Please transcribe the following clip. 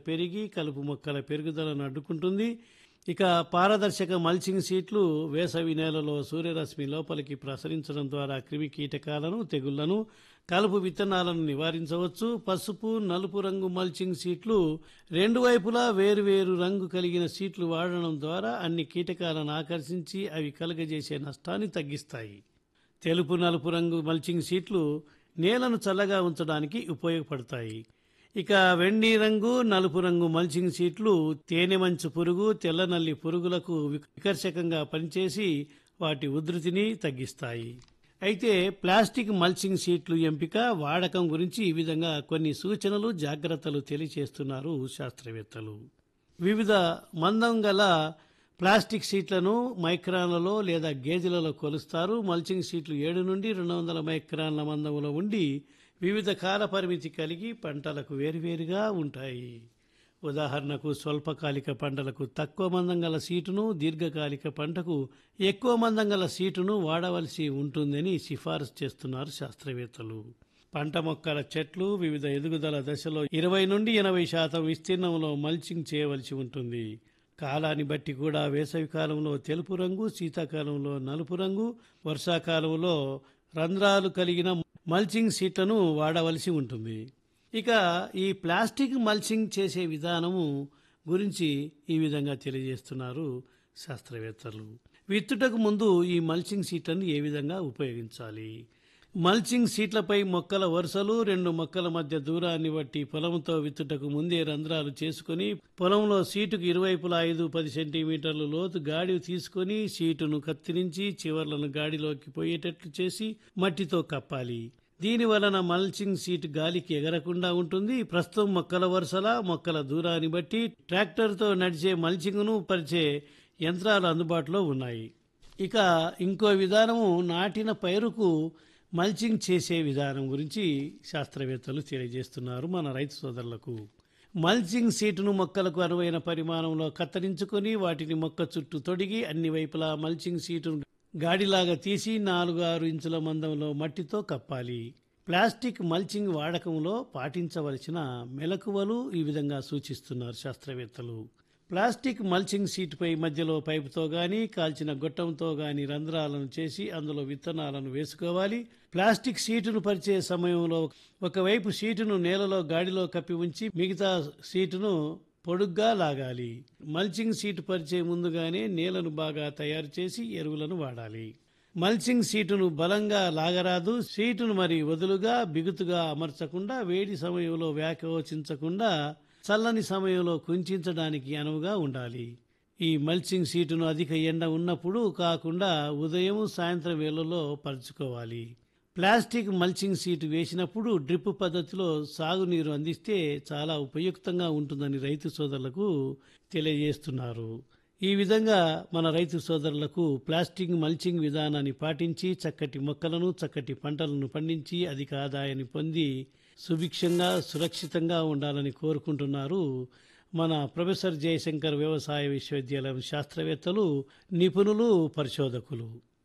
పెరిగి కలుపు మొక్కల పెరుగుదలను అడ్డుకుంటుంది ఇక పారదర్శక మల్చింగ్ సీట్లు వేసవి నేలలో సూర్యరశ్మి లోపలికి ప్రసరించడం ద్వారా క్రిమి కీటకాలను తెగుళ్లను కలుపు విత్తనాలను నివారించవచ్చు పసుపు నలుపు రంగు మల్చింగ్ సీట్లు రెండు వైపులా వేరువేరు రంగు కలిగిన సీట్లు వాడడం ద్వారా అన్ని కీటకాలను ఆకర్షించి అవి కలుగజేసే నష్టాన్ని తగ్గిస్తాయి తెలుపు నలుపు రంగు మల్చింగ్ సీట్లు నేలను చల్లగా ఉంచడానికి ఉపయోగపడతాయి ఇక వెండి రంగు నలుపు రంగు మల్చింగ్ సీట్లు తేనె మంచు పురుగు తెల్ల నల్లి పురుగులకు వికర్షకంగా పనిచేసి వాటి ఉధృతిని తగ్గిస్తాయి అయితే ప్లాస్టిక్ మల్చింగ్ సీట్లు ఎంపిక వాడకం గురించి ఈ విధంగా కొన్ని సూచనలు జాగ్రత్తలు తెలియచేస్తున్నారు శాస్త్రవేత్తలు వివిధ మందం గల ప్లాస్టిక్ షీట్లను మైక్రాన్లలో లేదా గేజీలలో కొలుస్తారు మల్చింగ్ షీట్లు ఏడు నుండి రెండు వందల మైక్రాన్ల మందంలో ఉండి వివిధ కాల పరిమితి కలిగి పంటలకు వేరువేరుగా ఉంటాయి ఉదాహరణకు స్వల్పకాలిక పంటలకు తక్కువ మందం గల సీటును దీర్ఘకాలిక పంటకు ఎక్కువ మందం గల సీటును వాడవలసి ఉంటుందని సిఫారసు చేస్తున్నారు శాస్త్రవేత్తలు పంట మొక్కల చెట్లు వివిధ ఎదుగుదల దశలో ఇరవై నుండి ఎనభై శాతం విస్తీర్ణంలో మల్చింగ్ చేయవలసి ఉంటుంది కాలాన్ని బట్టి కూడా వేసవి కాలంలో తెలుపు రంగు శీతాకాలంలో నలుపు రంగు వర్షాకాలంలో రంధ్రాలు కలిగిన మల్చింగ్ సీట్లను వాడవలసి ఉంటుంది ఇక ఈ ప్లాస్టిక్ మల్చింగ్ చేసే విధానము గురించి ఈ విధంగా తెలియజేస్తున్నారు శాస్త్రవేత్తలు విత్తుటకు ముందు ఈ మల్చింగ్ సీట్లను ఏ విధంగా ఉపయోగించాలి మల్చింగ్ సీట్లపై మొక్కల వరుసలు రెండు మొక్కల మధ్య దూరాన్ని బట్టి పొలంతో విత్తుటకు ముందే రంధ్రాలు చేసుకుని పొలంలో సీటుకు ఇరువైపులా ఐదు పది సెంటీమీటర్ల లోతు గాడి తీసుకొని సీటును కత్తిరించి చివర్లను గాడిలోకి పోయేటట్లు చేసి మట్టితో కప్పాలి దీని వలన మల్చింగ్ సీట్ గాలికి ఎగరకుండా ఉంటుంది ప్రస్తుతం మొక్కల వరుసల మొక్కల దూరాన్ని బట్టి ట్రాక్టర్తో నడిచే మల్చింగ్ను పరిచే యంత్రాలు అందుబాటులో ఉన్నాయి ఇక ఇంకో విధానము నాటిన పైరుకు మల్చింగ్ చేసే విధానం గురించి శాస్త్రవేత్తలు తెలియజేస్తున్నారు మన రైతు సోదరులకు మల్చింగ్ సీటును మొక్కలకు అనువైన పరిమాణంలో కత్తిరించుకొని వాటిని మొక్క చుట్టూ తొడిగి అన్ని వైపులా మల్చింగ్ సీటును గాడిలాగా తీసి నాలుగు ఆరు ఇంచుల మందంలో మట్టితో కప్పాలి ప్లాస్టిక్ మల్చింగ్ వాడకంలో పాటించవలసిన మెలకువలు ఈ విధంగా సూచిస్తున్నారు శాస్త్రవేత్తలు ప్లాస్టిక్ మల్చింగ్ సీటుపై మధ్యలో పైపుతో గాని కాల్చిన గొట్టంతో గాని రంధ్రాలను చేసి అందులో విత్తనాలను వేసుకోవాలి ప్లాస్టిక్ సీటును పరిచే సమయంలో ఒకవైపు సీటును నేలలో గాడిలో కప్పి ఉంచి మిగతా సీటును పొడుగ్గా లాగాలి మల్చింగ్ సీటు పరిచే ముందుగానే నేలను బాగా తయారు చేసి ఎరువులను వాడాలి మల్చింగ్ సీటును బలంగా లాగరాదు సీటును మరి వదులుగా బిగుతుగా అమర్చకుండా వేడి సమయంలో వ్యాకోచించకుండా చల్లని సమయంలో కుంచడానికి అనువుగా ఉండాలి ఈ మల్చింగ్ సీటును అధిక ఎండ ఉన్నప్పుడు కాకుండా ఉదయం సాయంత్రం వేళల్లో పరుచుకోవాలి ప్లాస్టిక్ మల్చింగ్ సీటు వేసినప్పుడు డ్రిప్ పద్ధతిలో సాగునీరు అందిస్తే చాలా ఉపయుక్తంగా ఉంటుందని రైతు సోదరులకు తెలియజేస్తున్నారు ఈ విధంగా మన రైతు సోదరులకు ప్లాస్టిక్ మల్చింగ్ విధానాన్ని పాటించి చక్కటి మొక్కలను చక్కటి పంటలను పండించి అధిక ఆదాయాన్ని పొంది సుభిక్షంగా సురక్షితంగా ఉండాలని కోరుకుంటున్నారు మన ప్రొఫెసర్ జయశంకర్ వ్యవసాయ విశ్వవిద్యాలయం శాస్త్రవేత్తలు నిపుణులు పరిశోధకులు